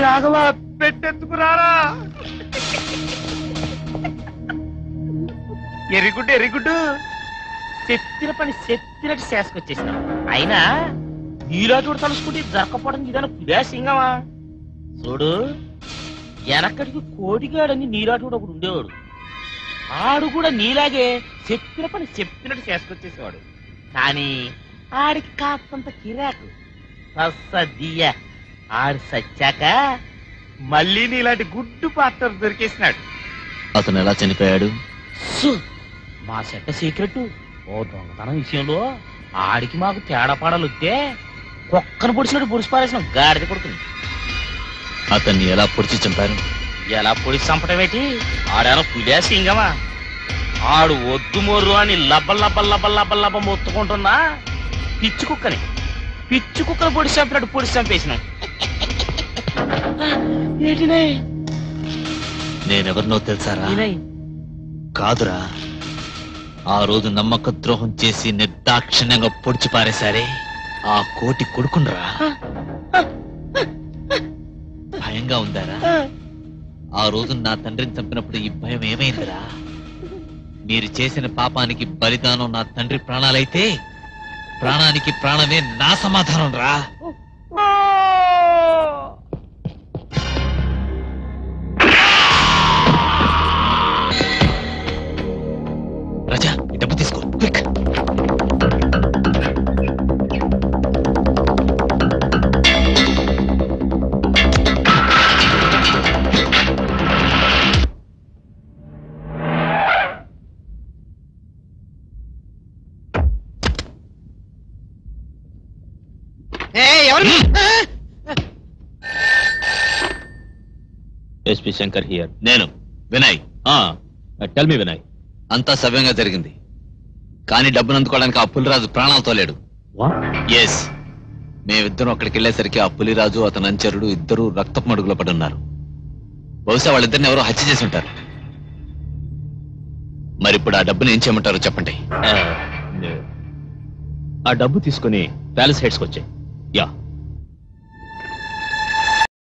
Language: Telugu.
రాఘవ పెట్టెత్తుకురారా ఎరిగుడ్డు ఎరిగుడ్డు చెప్పిన పని చెప్పినట్టు చేసుకొచ్చేసినాం అయినా నీలాటోడు తలుసుకుంటే జరగకపోవడం ఇదన కుదేసింగమా చూడు వెనకడికి కోడిగాడని నీలాటోడు ఒకడు ఉండేవాడు ఆడు కూడా నీలాగే చెప్పిన పని చెప్పినట్టు చేసుకొచ్చేసేవాడు కానీ ఆడికి కాస్తంత కిరాకు సస్సదియ్య ఆడు సచ్చాక మళ్ళీ నీలాంటి గుడ్డు పాత్ర దొరికేసినాడు అతను ఎలా చనిపోయాడు సు, మా సెట్ట సీక్రెట్ ఓ దొంగతనం విషయంలో ఆడికి మాకు తేడా పాడాలు వస్తే కుక్కను పొడిచినట్టు పొడిచి పారేసిన గాడిద కొడుకుని అతన్ని ఎలా పొడిచి చంపారు ఎలా పొడిచి చంపటమేటి ఆడేమో పులియా సింగమా ఆడు వద్దు మొర్రు అని లబ్బ లబ్బ లబ్బ లబ్బ లబ్బ మొత్తుకుంటున్నా పిచ్చి కుక్కని పిచ్చి కుక్కను పొడిచి చంపినట్టు పొడిచి చంపేసినాం ఏంటినాయ్ నేనెవరినో తెలుసారా కాదురా ఆ రోజు నమ్మక ద్రోహం చేసి నిర్దాక్షిణ్యంగా పొడిచి పారేశారే ఆ కోటి కొడుకునరా భయంగా ఉందారా ఆ రోజు నా తండ్రిని చంపినప్పుడు ఈ భయం ఏమైందిరా మీరు చేసిన పాపానికి బలిదానం నా తండ్రి ప్రాణాలైతే ప్రాణానికి ప్రాణమే నా సమాధానం రా రజా ఈ డబ్బు తీసుకో క్విక్ ఎస్పి శంకర్ హియర్ నేను వినయ్ టెల్ మీ వినయ్ అంతా సవ్యంగా జరిగింది కానీ డబ్బును అందుకోవడానికి ఆ పులిరాజు ప్రాణాలతో లేడు ఎస్ మేమిద్దరం అక్కడికి వెళ్ళేసరికి ఆ పులిరాజు అతని అంచరుడు ఇద్దరు రక్తపు మడుగులో పడి ఉన్నారు బహుశా వాళ్ళిద్దరిని ఎవరో హత్య చేసి ఉంటారు మరి ఇప్పుడు ఆ డబ్బుని ఏం చేయమంటారో చెప్పండి ఆ డబ్బు తీసుకుని ప్యాలెస్ హెడ్స్కి వచ్చాయి యా